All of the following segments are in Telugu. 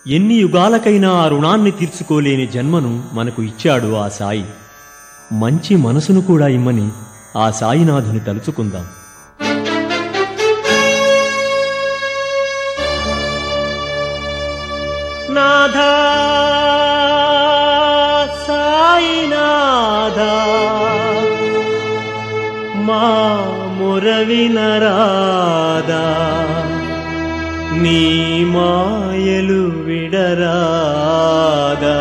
ఎన్ని యుగాలకైనా ఆ రుణాన్ని తీర్చుకోలేని జన్మను మనకు ఇచ్చాడు ఆ సాయి మంచి మనసును కూడా ఇమ్మని ఆ సాయినాథుని తలుచుకుందాం నాథా సాయినాథా మా మురవినరాదా నీ మాయలు విడరాదా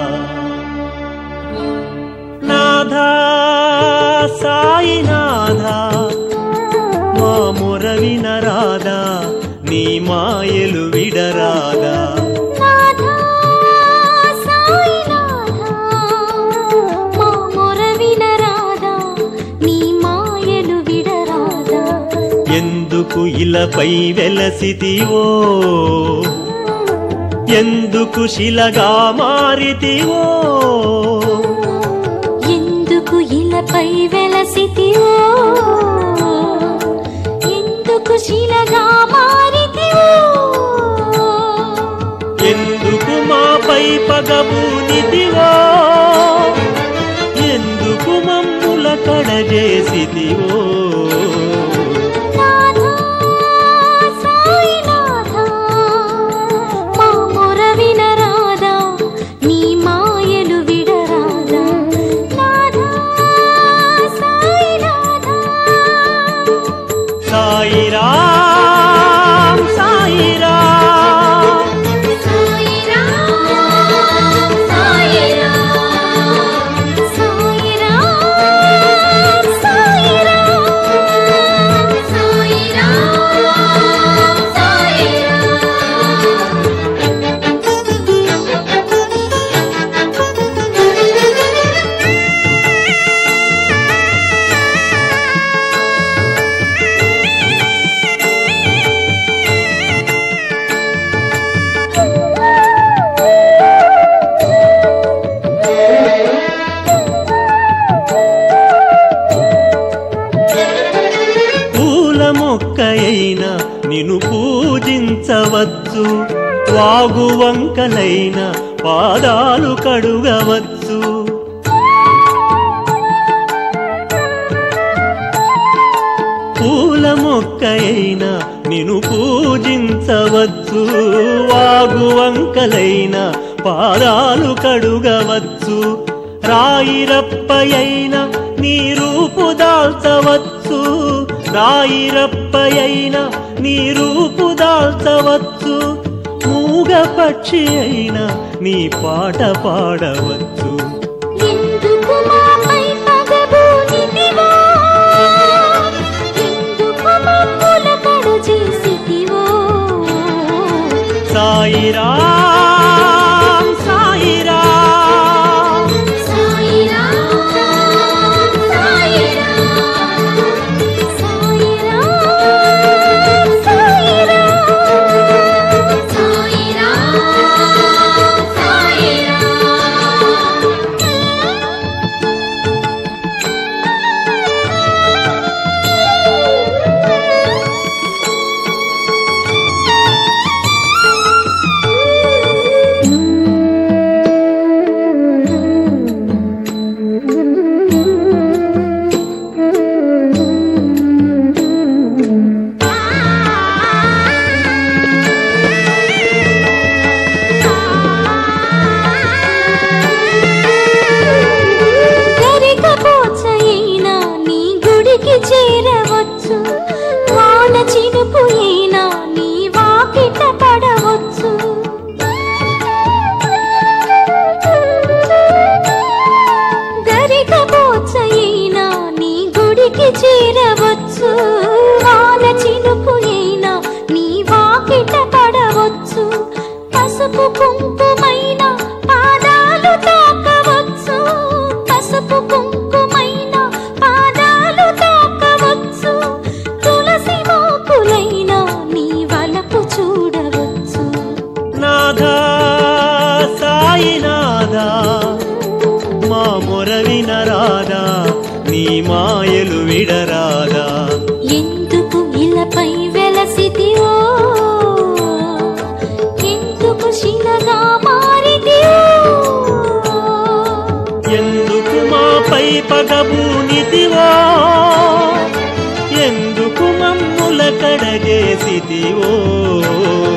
నాథా సాయినాథా మా మురవినరాదా నీ మాయలు విడరాదా నాథా సాయినాథా మా మొర వినరాదా నీ మాయలు విడరాదా ఎందుకు ఇలపై వెలసితివో ఎందుకు శిలగా మారితివో ఎందుకు ఇలపై వెలసితివో ఎందుకు శిలగా మారితివో ఎందుకు మాపై పగబూనితివో ఎందుకు మమ్ముల కడజేసితివో నాథా సాయినాథా మా మొర వినరాదా నీ మాయలు విడరాదా నాథా సాయినాథా సాయిరామ్ సాయిరామ్ సాయిరామ్ సాయిరామ్ సాయిరామ్ సాయిరామ్ సాయిరామ్ సాయిరామ్ పూల మొక్కయైన నిన్ను పూజించవచ్చు వాగు వంకలైన పాదాలు కడుగవచ్చు పూల మొక్కయైన నిన్ను పూజించవచ్చు వాగు వంకలైన పాదాలు కడుగవచ్చు రాయిరప్పయైన నీ రూపు దాల్చవచ్చు రాయిరప్పయైన నీ రూపు దాల్చవచ్చు మూగ పక్షి అయిన నీ పాట పాడవచ్చు ఎందుకు మాపై పగబూనితివో ఎందుకు మమ్ముల కడు చేసితివో సాయిరామ్ సాయిరామ్ సాయిరామ్ సాయిరామ్ సాయిరామ్ సాయిరామ్ సాయిరామ్ సాయిరామ్ గరికపోచైనా నీ గుడికి చేరవచ్చు వాన చినుకు అయినా నీ వాకిట పడవచ్చు గరికపోచైనా నీ గుడికి చేరవచ్చు వాన చినుకు అయినా నీ వాకిట పడవచ్చు పసుపు కుంకుమైన పాదాలు తాకవచ్చు పసుపు కుంకుమైన పాదాలు తాకవచ్చు తులసి మోకులైన నీ వలపు చూడవచ్చు నాథా సాయినాథా మా మొరవినరాదా నీ మాయలు విడరాదా ఎందుకు ఇలపై వెలసితివో ఎందుకు శిల పగబూనితివో ఎందుకు మమ్ముల కడగేసితివో